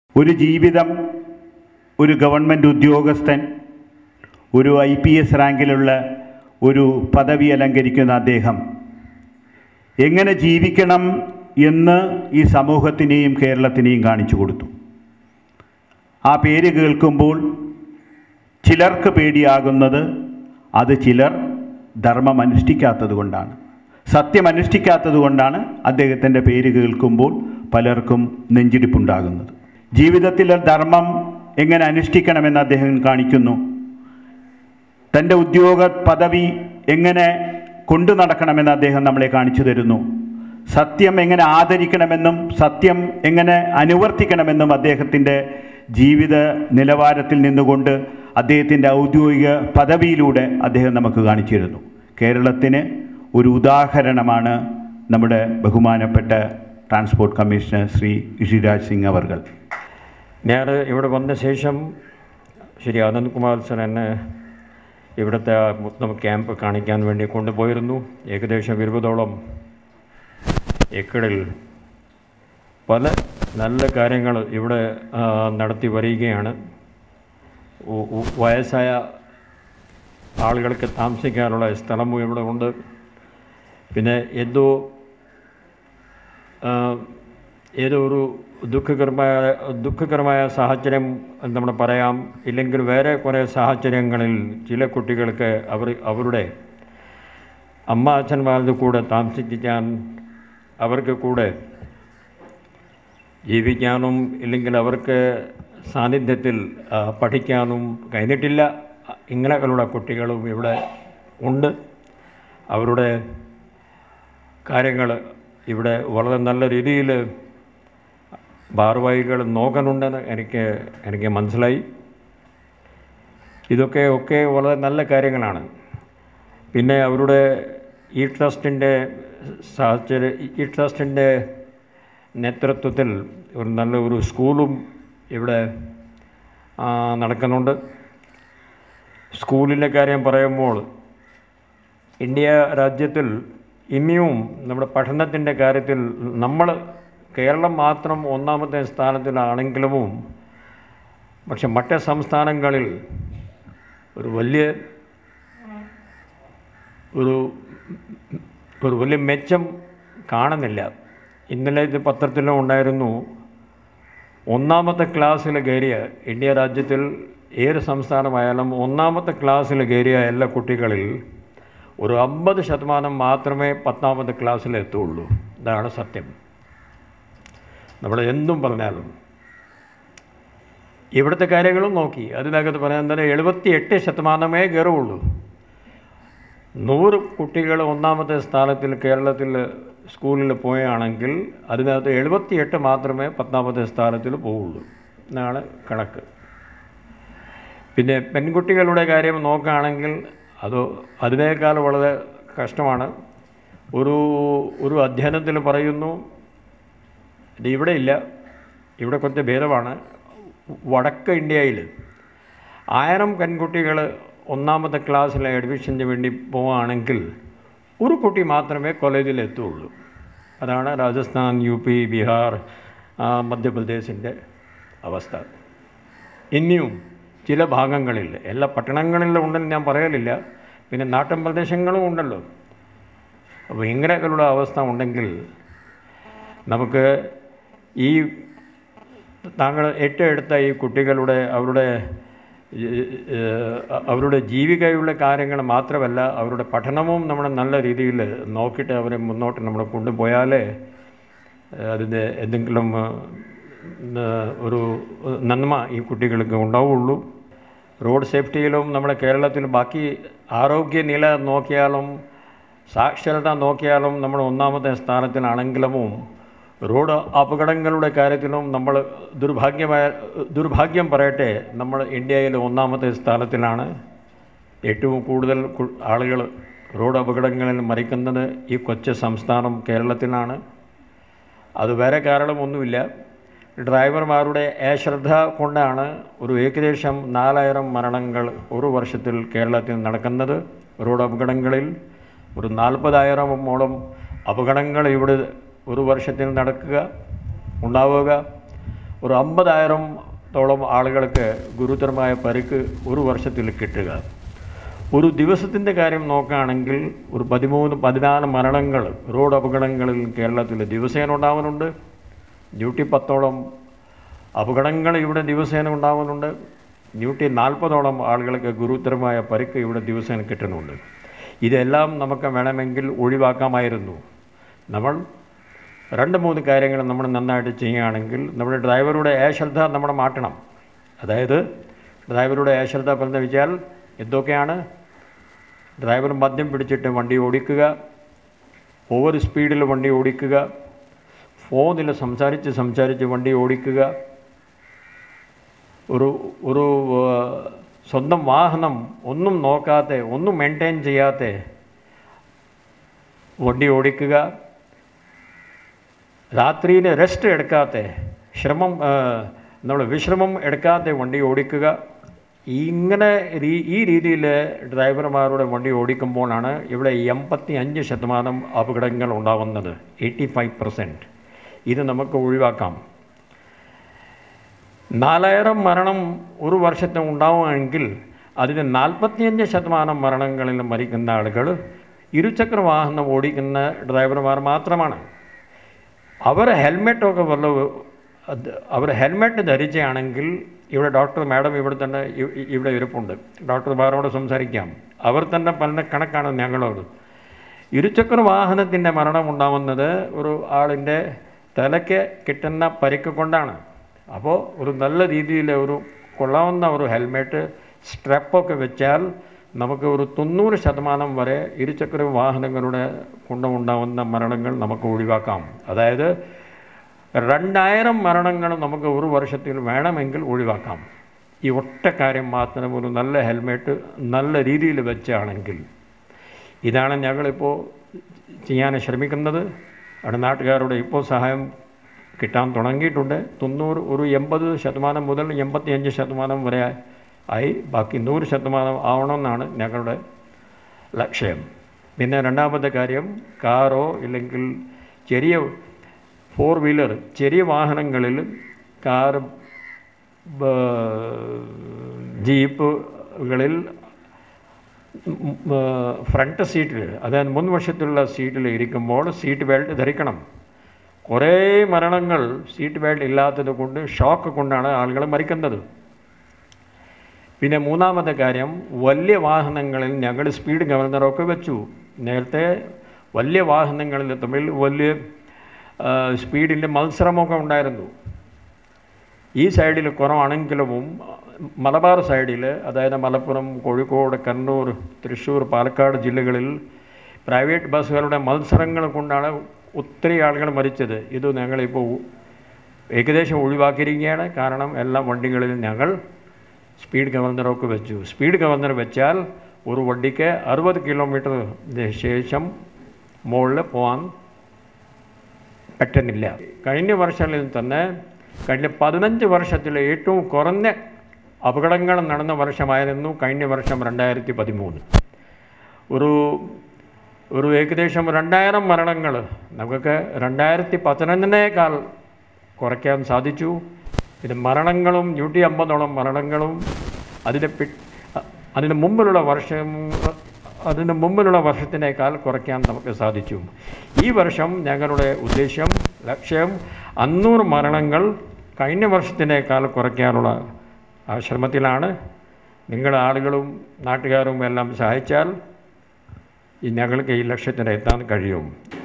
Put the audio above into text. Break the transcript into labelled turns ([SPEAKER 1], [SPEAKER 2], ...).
[SPEAKER 1] ഒരു ജീവിതം ഒരു ഗവൺമെൻറ് ഉദ്യോഗസ്ഥൻ ഒരു ഐ പി എസ് റാങ്കിലുള്ള ഒരു പദവി അലങ്കരിക്കുന്ന അദ്ദേഹം എങ്ങനെ ജീവിക്കണം എന്ന് ഈ സമൂഹത്തിനെയും കേരളത്തിനെയും കാണിച്ചു കൊടുത്തു ആ പേര് കേൾക്കുമ്പോൾ ചിലർക്ക് പേടിയാകുന്നത് അത് ചിലർ ധർമ്മം അനുഷ്ഠിക്കാത്തത് കൊണ്ടാണ് സത്യം അനുഷ്ഠിക്കാത്തത് കൊണ്ടാണ് അദ്ദേഹത്തിൻ്റെ പേര് കേൾക്കുമ്പോൾ പലർക്കും നെഞ്ചിടിപ്പുണ്ടാകുന്നത് ജീവിതത്തിലെ ധർമ്മം എങ്ങനെ അനുഷ്ഠിക്കണമെന്ന് അദ്ദേഹം കാണിക്കുന്നു തൻ്റെ ഉദ്യോഗ പദവി എങ്ങനെ കൊണ്ടു നടക്കണമെന്ന് അദ്ദേഹം നമ്മളെ കാണിച്ചു തരുന്നു സത്യം എങ്ങനെ ആദരിക്കണമെന്നും സത്യം എങ്ങനെ അനുവർത്തിക്കണമെന്നും അദ്ദേഹത്തിൻ്റെ ജീവിത നിലവാരത്തിൽ നിന്നുകൊണ്ട് അദ്ദേഹത്തിൻ്റെ ഔദ്യോഗിക പദവിയിലൂടെ അദ്ദേഹം നമുക്ക് കാണിച്ചു തരുന്നു കേരളത്തിന് ഒരു ഉദാഹരണമാണ് നമ്മുടെ ബഹുമാനപ്പെട്ട ട്രാൻസ്പോർട്ട് കമ്മീഷണർ ശ്രീ ഋഷിരാജ് സിംഗ് അവർകൾ
[SPEAKER 2] ഞാൻ ഇവിടെ വന്ന ശേഷം ശ്രീ ആനന്ദ് കുമാർ സർ എന്നെ ഇവിടുത്തെ ആ മൊത്തം ക്യാമ്പ് കാണിക്കാൻ വേണ്ടി കൊണ്ടുപോയിരുന്നു ഏകദേശം ഇരുപതോളം ഏക്കറിൽ പല നല്ല കാര്യങ്ങൾ ഇവിടെ ആ, നടത്തി വരികയാണ് ഉ- ഉ- വയസ്സായ ആളുകൾക്ക് താമസിക്കാനുള്ള സ്ഥലവും ഇവിടെ ഉണ്ട് പിന്നെ എന്തോ ആ, ഏതോ ഒരു ദുഃഖകരമായ ദുഃഖകരമായ സാഹചര്യം എന്ന് നമ്മൾ പറയാം ഇല്ലെങ്കിൽ വേറെ കുറേ സാഹചര്യങ്ങളിൽ ചില കുട്ടികൾക്ക് അവർ അവരുടെ അമ്മ അച്ഛന്മാരുടെ കൂടെ താമസിക്കാൻ അവർക്ക് കൂടെ ജീവിക്കാനും ഇല്ലെങ്കിൽ അവർക്ക് സാന്നിധ്യത്തിൽ ആ, പഠിക്കാനും കഴിഞ്ഞിട്ടില്ല ഇങ്ങനെയുള്ള കുട്ടികളും ഇവിടെ ഉണ്ട് അവരുടെ കാര്യങ്ങൾ ഇവിടെ വളരെ നല്ല രീതിയിൽ ഭാരവാഹികൾ നോക്കുന്നുണ്ടെന്ന് എനിക്ക് എനിക്ക് മനസ്സിലായി ഇതൊക്കെ ഒക്കെ വളരെ നല്ല കാര്യങ്ങളാണ് പിന്നെ അവരുടെ ഈ ട്രസ്റ്റിൻ്റെ സാഹചര്യ ഈ ട്രസ്റ്റിൻ്റെ നേതൃത്വത്തിൽ ഒരു നല്ല ഒരു സ്കൂളും ഇവിടെ ആ, നടക്കുന്നുണ്ട് സ്കൂളിൻ്റെ കാര്യം പറയുമ്പോൾ ഇന്ത്യ രാജ്യത്തിൽ ഇനിയും നമ്മുടെ പഠനത്തിൻ്റെ കാര്യത്തിൽ നമ്മൾ കേരളം മാത്രം ഒന്നാമത്തെ സ്ഥാനത്തിലാണെങ്കിലും പക്ഷെ മറ്റ് സംസ്ഥാനങ്ങളിൽ ഒരു വലിയ ഒരു ഒരു വലിയ മെച്ചം കാണുന്നില്ല ഇന്നലെ ഇത് പത്രത്തിലും ഉണ്ടായിരുന്നു ഒന്നാമത്തെ ക്ലാസ്സിൽ കയറിയ ഇന്ത്യ രാജ്യത്തിൽ ഏത് സംസ്ഥാനമായാലും ഒന്നാമത്തെ ക്ലാസ്സിൽ കയറിയ എല്ലാ കുട്ടികളിൽ ഒരു അമ്പത് ശതമാനം മാത്രമേ പത്താമത്തെ ക്ലാസ്സിൽ എത്തുള്ളൂ ഇതാണ് സത്യം നമ്മൾ എന്തും പറഞ്ഞാലും ഇവിടുത്തെ കാര്യങ്ങളും നോക്കി അതിനകത്ത് പറയാൻ തന്നെ എഴുപത്തി എട്ട് ശതമാനമേ കയറുള്ളൂ നൂറ് കുട്ടികൾ ഒന്നാമത്തെ സ്ഥാനത്തിൽ കേരളത്തിൽ സ്കൂളിൽ പോവുകയാണെങ്കിൽ അതിനകത്ത് എഴുപത്തിയെട്ട് മാത്രമേ പത്താമത്തെ സ്ഥാനത്തിൽ പോവുള്ളൂ എന്നാണ് കണക്ക് പിന്നെ പെൺകുട്ടികളുടെ കാര്യം നോക്കുകയാണെങ്കിൽ അത് അതിനേക്കാൾ വളരെ കഷ്ടമാണ് ഒരു ഒരു അധ്യയനത്തിൽ പറയുന്നു ഇത് ഇവിടെ ഇല്ല ഇവിടെ കുറച്ച് ഭേദമാണ് വടക്ക് ഇന്ത്യയിൽ ആയിരം പെൺകുട്ടികൾ ഒന്നാമത്തെ ക്ലാസ്സിലെ അഡ്മിഷന് വേണ്ടി പോവുകയാണെങ്കിൽ ഒരു കുട്ടി മാത്രമേ കോളേജിൽ എത്തുള്ളൂ അതാണ് രാജസ്ഥാൻ യു പി ബീഹാർ ആ, മധ്യപ്രദേശിൻ്റെ അവസ്ഥ ഇനിയും ചില ഭാഗങ്ങളിൽ എല്ലാ പട്ടണങ്ങളിലും ഉണ്ടെന്ന് ഞാൻ പറയലില്ല പിന്നെ നാട്ടിൻ പ്രദേശങ്ങളും ഉണ്ടല്ലോ അപ്പോൾ ഇങ്ങനെയൊക്കെയുള്ള അവസ്ഥ ഉണ്ടെങ്കിൽ നമുക്ക് ഈ താങ്കൾ ഏറ്റെടുത്ത ഈ കുട്ടികളുടെ അവരുടെ ഏഹ്, ഏഹ്, അവരുടെ ജീവികയുള്ള കാര്യങ്ങൾ മാത്രമല്ല അവരുടെ പഠനവും നമ്മൾ നല്ല രീതിയിൽ നോക്കിയിട്ട് അവരെ മുന്നോട്ട് നമ്മൾ കൊണ്ടുപോയാലേ ഏഹ്, അതിൻ്റെ എന്തെങ്കിലും ഏഹ്, ഒരു നന്മ ഈ കുട്ടികൾക്ക് ഉണ്ടാവുള്ളൂ റോഡ് സേഫ്റ്റിയിലും നമ്മുടെ കേരളത്തിൽ ബാക്കി ആരോഗ്യനില നോക്കിയാലും സാക്ഷരത നോക്കിയാലും നമ്മൾ ഒന്നാമത്തെ സ്ഥാനത്തിലാണെങ്കിലും റോഡ് അപകടങ്ങളുടെ കാര്യത്തിലും നമ്മൾ ദുർഭാഗ്യമായ ദുർഭാഗ്യം പറയട്ടെ നമ്മൾ ഇന്ത്യയിൽ ഒന്നാമത്തെ സ്ഥാനത്തിലാണ് ഏറ്റവും കൂടുതൽ കു- ആളുകൾ റോഡ് അപകടങ്ങളിൽ മരിക്കുന്നത് ഈ കൊച്ചു സംസ്ഥാനം കേരളത്തിലാണ് അത് വേറെ കാരണമൊന്നുമില്ല ഡ്രൈവർമാരുടെ അശ്രദ്ധ കൊണ്ടാണ് ഒരു ഏകദേശം നാലായിരം മരണങ്ങൾ ഒരു വർഷത്തിൽ കേരളത്തിൽ നടക്കുന്നത് റോഡ് അപകടങ്ങളിൽ ഒരു നാൽപ്പതായിരമോളം അപകടങ്ങൾ ഇവിടെ ഒരു വർഷത്തിൽ നടക്കുക ഉണ്ടാവുക ഒരു അമ്പതായിരത്തോളം ആളുകൾക്ക് ഗുരുതരമായ പരിക്ക് ഒരു വർഷത്തിൽ കിട്ടുക ഒരു ദിവസത്തിൻ്റെ കാര്യം നോക്കുകയാണെങ്കിൽ ഒരു പതിമൂന്ന് പതിനാല് മരണങ്ങൾ റോഡ് അപകടങ്ങളിൽ കേരളത്തിൽ ദിവസേന ഉണ്ടാവുന്നുണ്ട് നൂറ്റി പത്തോളം അപകടങ്ങൾ ഇവിടെ ദിവസേന ഉണ്ടാവുന്നുണ്ട് നൂറ്റി നാൽപ്പതോളം ആളുകൾക്ക് ഗുരുതരമായ പരിക്ക് ഇവിടെ ദിവസേന കിട്ടുന്നുണ്ട് ഇതെല്ലാം നമുക്ക് വേണമെങ്കിൽ ഒഴിവാക്കാമായിരുന്നു നമ്മൾ രണ്ട് മൂന്ന് കാര്യങ്ങൾ നമ്മൾ നന്നായിട്ട് ചെയ്യുകയാണെങ്കിൽ നമ്മുടെ ഡ്രൈവറുടെ ഏശ്രദ്ധ നമ്മൾ മാറ്റണം അതായത് ഡ്രൈവറുടെ ഏശ്രദ്ധ പറഞ്ഞു വെച്ചാൽ എന്തൊക്കെയാണ് ഡ്രൈവർ മദ്യം പിടിച്ചിട്ട് വണ്ടി ഓടിക്കുക ഓവർ സ്പീഡിൽ വണ്ടി ഓടിക്കുക ഫോണിൽ സംസാരിച്ച് സംസാരിച്ച് വണ്ടി ഓടിക്കുക ഒരു ഒരു ആ, സ്വന്തം വാഹനം ഒന്നും നോക്കാതെ ഒന്നും മെയിൻറ്റെയിൻ ചെയ്യാതെ വണ്ടി ഓടിക്കുക രാത്രിയിൽ റെസ്റ്റ് എടുക്കാതെ ശ്രമം നമ്മൾ വിശ്രമം എടുക്കാതെ വണ്ടി ഓടിക്കുക ഇങ്ങനെ രീ- ഈ രീതിയിൽ ഡ്രൈവർമാരുടെ വണ്ടി ഓടിക്കുമ്പോഴാണ് ഇവിടെ എൺപത്തി അഞ്ച് ശതമാനം അപകടങ്ങൾ ഉണ്ടാകുന്നത് എയ്റ്റി ഫൈവ് പെർസെൻറ്റ് ഇത് നമുക്ക് ഒഴിവാക്കാം നാലായിരം മരണം ഒരു വർഷത്തെ ഉണ്ടാവുകയാണെങ്കിൽ അതിന് നാൽപ്പത്തിയഞ്ച് ശതമാനം മരണങ്ങളിൽ മരിക്കുന്ന ആളുകൾ ഇരുചക്ര വാഹനം ഓടിക്കുന്ന ഡ്രൈവർമാർ മാത്രമാണ് അവർ ഹെൽമെറ്റൊക്കെ വല്ല അത് അവർ ഹെൽമെറ്റ് ധരിച്ചാണെങ്കിൽ ഇവിടെ ഡോക്ടർ മാഡം ഇവിടെ തന്നെ ഇ- ഇ- ഇവിടെ ഇരിപ്പുണ്ട് ഡോക്ടർമാരോട് സംസാരിക്കാം അവർ തന്നെ പല കണക്കാണ് ഞങ്ങളോട് ഇരുചക്ര വാഹനത്തിൻ്റെ മരണം ഉണ്ടാവുന്നത് ഒരു ആളിൻ്റെ തലയ്ക്ക് കിട്ടുന്ന പരിക്ക് കൊണ്ടാണ് അപ്പോൾ ഒരു നല്ല രീതിയിൽ ഒരു കൊള്ളാവുന്ന ഒരു ഹെൽമെറ്റ് സ്ട്രെപ്പൊക്കെ വെച്ചാൽ നമുക്ക് ഒരു തൊണ്ണൂറ് ശതമാനം വരെ ഇരുചക്ര വാഹനങ്ങളുടെ കൊണ്ടുണ്ടാവുന്ന മരണങ്ങൾ നമുക്ക് ഒഴിവാക്കാം അതായത് രണ്ടായിരം മരണങ്ങൾ നമുക്ക് ഒരു വർഷത്തിൽ വേണമെങ്കിൽ ഒഴിവാക്കാം ഈ ഒറ്റ കാര്യം മാത്രം ഒരു നല്ല ഹെൽമെറ്റ് നല്ല രീതിയിൽ വെച്ചാണെങ്കിൽ ഇതാണ് ഞങ്ങളിപ്പോൾ ചെയ്യാൻ ശ്രമിക്കുന്നത് അവിടെ നാട്ടുകാരുടെ ഇപ്പോൾ സഹായം കിട്ടാൻ തുടങ്ങിയിട്ടുണ്ട് തൊണ്ണൂറ് ഒരു എൺപത് ശതമാനം മുതൽ എൺപത്തിയഞ്ച് ശതമാനം വരെ ആയി ബാക്കി നൂറ് ശതമാനം ആവണമെന്നാണ് ഞങ്ങളുടെ ലക്ഷ്യം പിന്നെ രണ്ടാമത്തെ കാര്യം കാറോ ഇല്ലെങ്കിൽ ചെറിയ ഫോർ വീലർ ചെറിയ വാഹനങ്ങളിൽ കാർ ജീപ്പുകളിൽ ഫ്രണ്ട് സീറ്റിൽ അതായത് മുൻവശത്തുള്ള സീറ്റിൽ ഇരിക്കുമ്പോൾ സീറ്റ് ബെൽറ്റ് ധരിക്കണം കുറേ മരണങ്ങൾ സീറ്റ് ബെൽറ്റ് ഇല്ലാത്തത് കൊണ്ട് ഷോക്ക് കൊണ്ടാണ് ആളുകൾ മരിക്കുന്നത് പിന്നെ മൂന്നാമത്തെ കാര്യം വലിയ വാഹനങ്ങളിൽ ഞങ്ങൾ സ്പീഡ് ഗവർണറൊക്കെ വെച്ചു നേരത്തെ വലിയ വാഹനങ്ങളിൽ തമ്മിൽ വലിയ ആ, സ്പീഡിൻ്റെ മത്സരമൊക്കെ ഉണ്ടായിരുന്നു ഈ സൈഡിൽ കുറവാണെങ്കിലും മലബാർ സൈഡിൽ അതായത് മലപ്പുറം കോഴിക്കോട് കണ്ണൂർ തൃശ്ശൂർ പാലക്കാട് ജില്ലകളിൽ പ്രൈവറ്റ് ബസ്സുകളുടെ മത്സരങ്ങൾ കൊണ്ടാണ് ഒത്തിരി ആളുകൾ മരിച്ചത് ഇത് ഞങ്ങളിപ്പോൾ ഏകദേശം ഒഴിവാക്കിയിരിക്കുകയാണ് കാരണം എല്ലാ വണ്ടികളിലും ഞങ്ങൾ സ്പീഡ് ഗവർണറൊക്കെ വെച്ചു സ്പീഡ് ഗവർണർ വെച്ചാൽ ഒരു വണ്ടിക്ക് അറുപത് കിലോമീറ്റർ ശേഷം മുകളിൽ പോകാൻ പറ്റുന്നില്ല കഴിഞ്ഞ വർഷങ്ങളിൽ തന്നെ കഴിഞ്ഞ പതിനഞ്ച് വർഷത്തിൽ ഏറ്റവും കുറഞ്ഞ അപകടങ്ങൾ നടന്ന വർഷമായിരുന്നു കഴിഞ്ഞ വർഷം രണ്ടായിരത്തി പതിമൂന്ന് ഒരു ഒരു ഏകദേശം രണ്ടായിരം മരണങ്ങൾ നമുക്ക് രണ്ടായിരത്തി പതിനൊന്നിനേക്കാൾ കുറയ്ക്കാൻ സാധിച്ചു ഇത് മരണങ്ങളും നൂറ്റി അമ്പതോളം മരണങ്ങളും അതിന് പി അതിന് മുമ്പിലുള്ള വർഷം അതിന് മുമ്പിലുള്ള വർഷത്തിനേക്കാൾ കുറയ്ക്കാൻ നമുക്ക് സാധിച്ചു ഈ വർഷം ഞങ്ങളുടെ ഉദ്ദേശം ലക്ഷ്യം അഞ്ഞൂറ് മരണങ്ങൾ കഴിഞ്ഞ വർഷത്തിനേക്കാൾ കുറയ്ക്കാനുള്ള ആ ശ്രമത്തിലാണ് നിങ്ങളുടെ ആളുകളും നാട്ടുകാരും എല്ലാം സഹായിച്ചാൽ ഈ ഞങ്ങൾക്ക് ഈ ലക്ഷ്യത്തിനെത്താൻ കഴിയും